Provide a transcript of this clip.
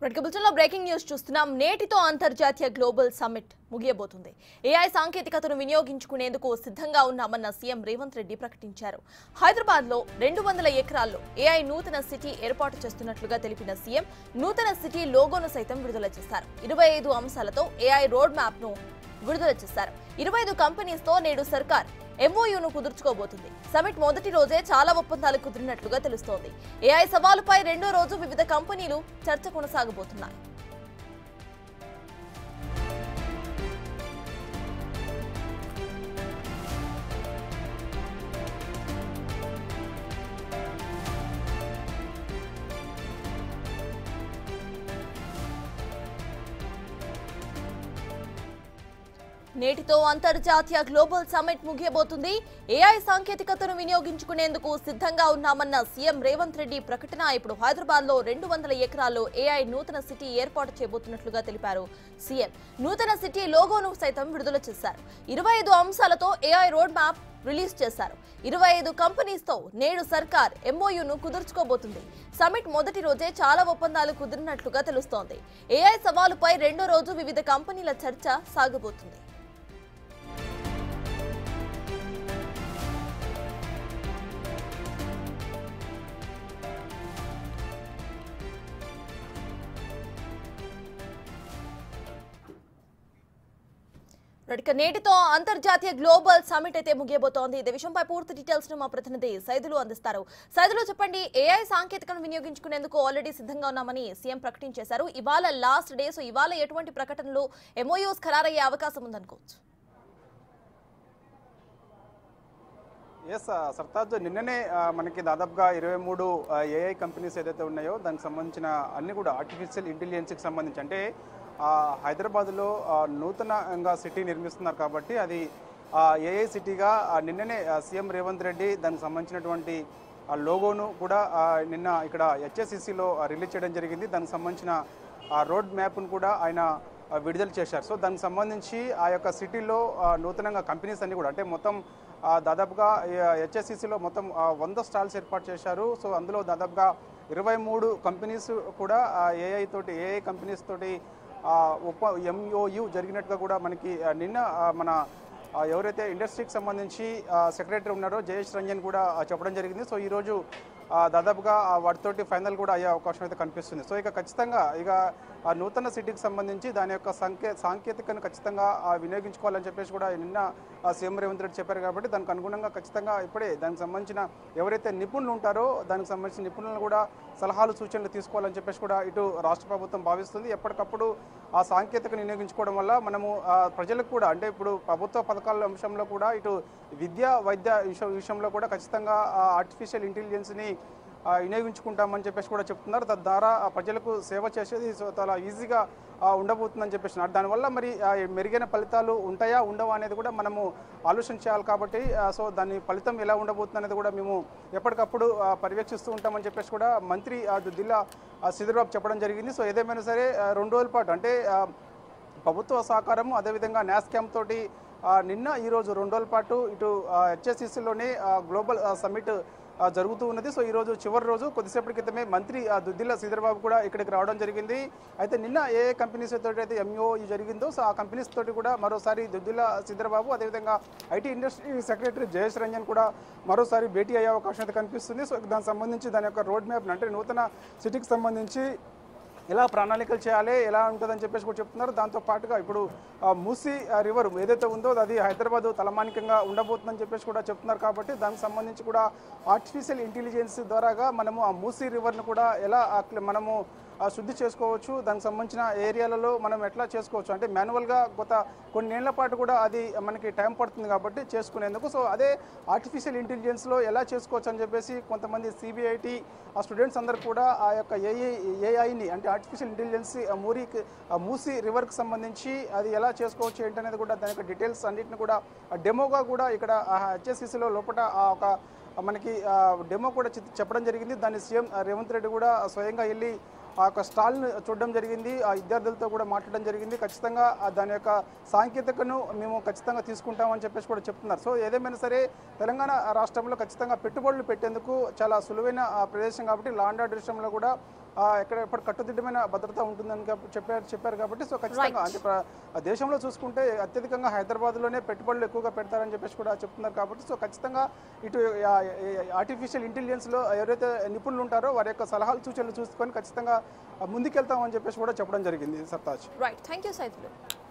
ప్రతికబుల్టన్లో breaking news చూస్తున్నాం నేటితో అంతర్జాతీయ గ్లోబల్ సమ్మిట్ ముగియబోతుంది ఏఐ సాంకేతికతను వినియోగించుకునేందుకు సిద్ధంగా ఉన్నామన్న సీఎం రేవంత్ రెడ్డి ప్రకటించారు హైదరాబాద్ లో రెండు వందల ఎకరాల్లో ఏఐ నూతన సిటీ ఏర్పాటు చేస్తున్నట్లుగా తెలిపిన సీఎం నూతన సిటీ లోగోను సైతం విడుదల చేశారు ఇరవై ఐదు అంశాలతో ఏఐ రోడ్ మ్యాప్ ను విడుదల చేశారు ఇరవై ఐదు కంపెనీస్ తో నేడు సర్కార్ ఎంఓయూను కుదుర్చుకోబోతుంది సమిట్ మొదటి రోజే చాలా ఒప్పందాలు కుదిరినట్లుగా తెలుస్తోంది ఏఐ సవాలుపై రెండో రోజు వివిధ కంపెనీలు చర్చ కొనసాగబోతున్నాయి నేటితో అంతర్జాతీయ గ్లోబల్ సమ్మిట్ ముగియబోతుంది ఏఐ సాంకేతికతను వినియోగించుకునేందుకు సిద్ధంగా ఉన్నామన్న సీఎం రేవంత్ రెడ్డి ప్రకటన ఇప్పుడు హైదరాబాద్ లో రెండు వందల ఎకరాల్లో ఏఐ నూతన సిటీ ఏర్పాటు చేయబోతున్నట్లుగా తెలిపారు సీఎం నూతన సిటీ లోగోను సైతం విడుదల చేశారు ఇరవై ఐదు అంశాలతో ఏఐ రోడ్ మ్యాప్ రిలీజ్ చేశారు ఇరవై ఐదు కంపెనీస్ తో నేడు సర్కార్ ఎంఓయూను కుదుర్చుకోబోతుంది సమిట్ మొదటి రోజే చాలా ఒప్పందాలు కుదిరినట్లుగా తెలుస్తోంది ఏఐ సవాలుపై రెండో రోజు వివిధ కంపెనీల చర్చ సాగబోతుంది ఇక నేటితో అంతర్జాతీయ గ్లోబల్ సమిట్ అయితే ముగియబోతోంది ఇదే విషయంపై పూర్తి డీటెయిల్స్ ను మా ప్రతినిధి సైదులు అందిస్తారు సైదులు చెప్పండి ఏఐ సాంకేతికను వినియోగించుకునేందుకు ఆల్రెడీ సిద్ధంగా ఉన్నామని సీఎం ప్రకటించేశారు ఇవాళ లాస్ట్ డే సో ఇవాళ ఎటువంటి ప్రకటనలు ఎంఓయూస్ ఖరారయ్యే అవకాశం ఉందనుకోవచ్చు ఎస్ సర్తాజ్ నిన్ననే ఆ, మనకి దాదాపుగా ఇరవై మూడు ఏఐ కంపెనీస్ ఏదైతే ఉన్నాయో దానికి సంబంధించిన అన్ని కూడా ఆర్టిఫిషియల్ ఇంటెలిజెన్స్కి సంబంధించి అంటే ఆ, హైదరాబాద్లో ఆ, నూతనంగా సిటీ నిర్మిస్తున్నారు కాబట్టి అది ఏఐ సిటీగా ఆ, నిన్ననే ఆ, సీఎం రేవంత్ రెడ్డి దానికి సంబంధించినటువంటి ఆ లోగోను కూడా ఆ, నిన్న ఇక్కడ హెచ్ఎస్సిసిలో రిలీజ్ చేయడం జరిగింది దానికి సంబంధించిన ఆ రోడ్ మ్యాప్ను కూడా ఆయన ఆ, విడుదల చేశారు సో దానికి సంబంధించి ఆ యొక్క సిటీలో ఆ, నూతనంగా కంపెనీస్ అన్ని కూడా అంటే మొత్తం ఆ, దాదాపుగా హెచ్ఎస్సిసిలో మొత్తం ఆ, వంద స్టాల్స్ ఏర్పాటు చేశారు సో అందులో దాదాపుగా ఇరవై మూడు కంపెనీస్ కూడా ఏఐ తోటి ఏఐ కంపెనీస్ తోటి ఆ, ఉప ఎంఓయు జరిగినట్టుగా కూడా మనకి ఆ, నిన్న ఆ, మన ఆ, ఎవరైతే ఇండస్ట్రీకి సంబంధించి సెక్రటరీ ఉన్నారో జయేష్ రంజన్ కూడా ఆ, చెప్పడం జరిగింది సో ఈరోజు ఆ, దాదాపుగా ఆ, వాటితోటి ఫైనల్ కూడా అయ్యే అవకాశం అయితే కనిపిస్తుంది సో ఇక ఖచ్చితంగా ఇక ఆ నూతన సిటీకి సంబంధించి దాని యొక్క సంకే సాంకేతికను ఖచ్చితంగా ఆ, వినియోగించుకోవాలని చెప్పేసి కూడా నిన్న ఆ, సీఎం రేవంత్ రెడ్డి చెప్పారు కాబట్టి దానికి అనుగుణంగా ఖచ్చితంగా ఇప్పుడే దానికి సంబంధించిన ఎవరైతే నిపుణులు ఉంటారో దానికి సంబంధించిన నిపుణులను కూడా సలహాలు సూచనలు తీసుకోవాలని చెప్పేసి కూడా ఇటు రాష్ట్ర ప్రభుత్వం భావిస్తుంది ఎప్పటికప్పుడు ఆ సాంకేతికను వినియోగించుకోవడం వల్ల మనము ఆ, ప్రజలకు కూడా అంటే ఇప్పుడు ప్రభుత్వ పథకాల అంశంలో కూడా ఇటు విద్య వైద్య విష- విషయంలో కూడా ఖచ్చితంగా ఆర్టిఫిషియల్ ఇంటెలిజెన్స్ని ఆ, వినియోగించుకుంటామని చెప్పేసి కూడా చెప్తున్నారు తద్వారా ఆ ప్రజలకు సేవ చేసేది సో చాలా ఈజీగా ఆ, ఉండబోతుందని చెప్పేసి దానివల్ల మరి ఆ, మెరుగైన ఫలితాలు ఉంటాయా ఉండవా అనేది కూడా మనము ఆలోచన చేయాలి కాబట్టి ఆ, సో దాని ఫలితం ఎలా ఉండబోతుంది అనేది కూడా మేము ఎప్పటికప్పుడు ఆ, పర్యవేక్షిస్తూ ఉంటామని చెప్పేసి కూడా మంత్రి ఆ, దుద్దిల్ల ఆ, శ్రీధర్బాబు చెప్పడం జరిగింది సో ఏదేమైనా సరే ఆ, రెండు రోజుల పాటు అంటే ఆ, ప్రభుత్వ సహకారం అదేవిధంగా న్యాస్ క్యాంప్ తోటి ఆ, నిన్న ఈరోజు రెండు రోజుల పాటు ఇటు హెచ్ఎస్సిసిలోనే గ్లోబల్ ఆ, సమ్మిట్ ఆ, జరుగుతూ ఉన్నది సో ఈరోజు చివరి రోజు కొద్దిసేపటి క్రితమే మంత్రి ఆ, దుద్దిల్ల శ్రీధర్బాబు కూడా ఇక్కడికి రావడం జరిగింది అయితే నిన్న ఏ ఏ కంపెనీస్ తోటి అయితే ఎంఓ జరిగిందో సో ఆ కంపెనీస్ తోటి కూడా మరోసారి దుద్దిల్ల శ్రీధర్బాబు అదేవిధంగా IT industry secretary Jayesh Ranjan కూడా మరోసారి భేటీ అయ్యే అవకాశం అయితే కనిపిస్తుంది సో దానికి సంబంధించి దాని యొక్క రోడ్ మ్యాప్ అంటే నూతన సిటీకి సంబంధించి ఎలా ప్రణాళికలు చేయాలి ఎలా ఉంటుందని చెప్పేసి కూడా చెప్తున్నారు దాంతో పాటుగా ఇప్పుడు ఆ, మూసీ ఆ, రివర్ ఏదైతే ఉందో అది హైదరాబాద్ తలమానికంగా ఉండబోతుందని చెప్పేసి కూడా చెప్తున్నారు కాబట్టి దానికి సంబంధించి కూడా ఆర్టిఫిషియల్ ఇంటెలిజెన్స్ ద్వారాగా మనము ఆ మూసీ రివర్ను కూడా ఎలా ఆ క్లి- మనము ఆ, శుద్ధి చేసుకోవచ్చు దానికి సంబంధించిన ఏరియాలలో మనం ఎట్లా చేసుకోవచ్చు అంటే మాన్యువల్గా గత కొన్ని ఏళ్ల పాటు కూడా అది మనకి టైం పడుతుంది కాబట్టి చేసుకునేందుకు సో అదే ఆర్టిఫిషియల్ ఇంటెలిజెన్స్లో ఎలా చేసుకోవచ్చు అని చెప్పేసి కొంతమంది సిబిఐటి ఆ స్టూడెంట్స్ అందరు కూడా ఆ యొక్క ఏఐ ఏఐని అంటే ఆర్టిఫిషియల్ ఇంటెలిజెన్స్ ఆ మూరికి ఆ మూసి రివర్కి సంబంధించి అది ఎలా చేసుకోవచ్చు ఏంటనేది కూడా దాని యొక్క డీటెయిల్స్ అన్నింటిని కూడా ఆ డెమోగా కూడా ఇక్కడ హెచ్ఎస్సిసిలో లోపల ఆ ఒక మనకి ఆ డెమో కూడా చెప్- చెప్పడం జరిగింది దాన్ని సీఎం రేవంత్ రెడ్డి కూడా స్వయంగా వెళ్ళి ఆ యొక్క స్టాల్ని చూడడం జరిగింది ఆ విద్యార్థులతో కూడా మాట్లాడడం జరిగింది ఖచ్చితంగా ఆ దాని యొక్క సాంకేతికను మేము ఖచ్చితంగా తీసుకుంటామని చెప్పేసి కూడా చెప్తున్నారు సో ఏదేమైనా సరే తెలంగాణ రాష్ట్రంలో ఖచ్చితంగా పెట్టుబడులు పెట్టేందుకు చాలా సులువైన ఆ, ప్రదేశం కాబట్టి లాండ్ ఆర్డర్ విషయంలో కూడా ఆ, ఎక్కడ ఎప్పుడు కట్టుదిట్టమైన భద్రత ఉంటుందని కాబ- చెప్పారు చెప్పారు కాబట్టి సో ఖచ్చితంగా అంటే ప్ర- ఆ దేశంలో చూసుకుంటే అత్యధికంగా హైదరాబాద్లోనే పెట్టుబడులు ఎక్కువగా పెడతారని చెప్పేసి కూడా చెప్తున్నారు కాబట్టి సో ఖచ్చితంగా ఇటు ఆర్టిఫిషియల్ ఇంటెలిజెన్స్లో ఎవరైతే నిపుణులు ఉంటారో వారి యొక్క సలహాలు సూచనలు చూసుకొని ఖచ్చితంగా ఆ, ముందుకెళ్తామని చెప్పేసి కూడా చెప్పడం జరిగింది Sartaj right thank you Saidulu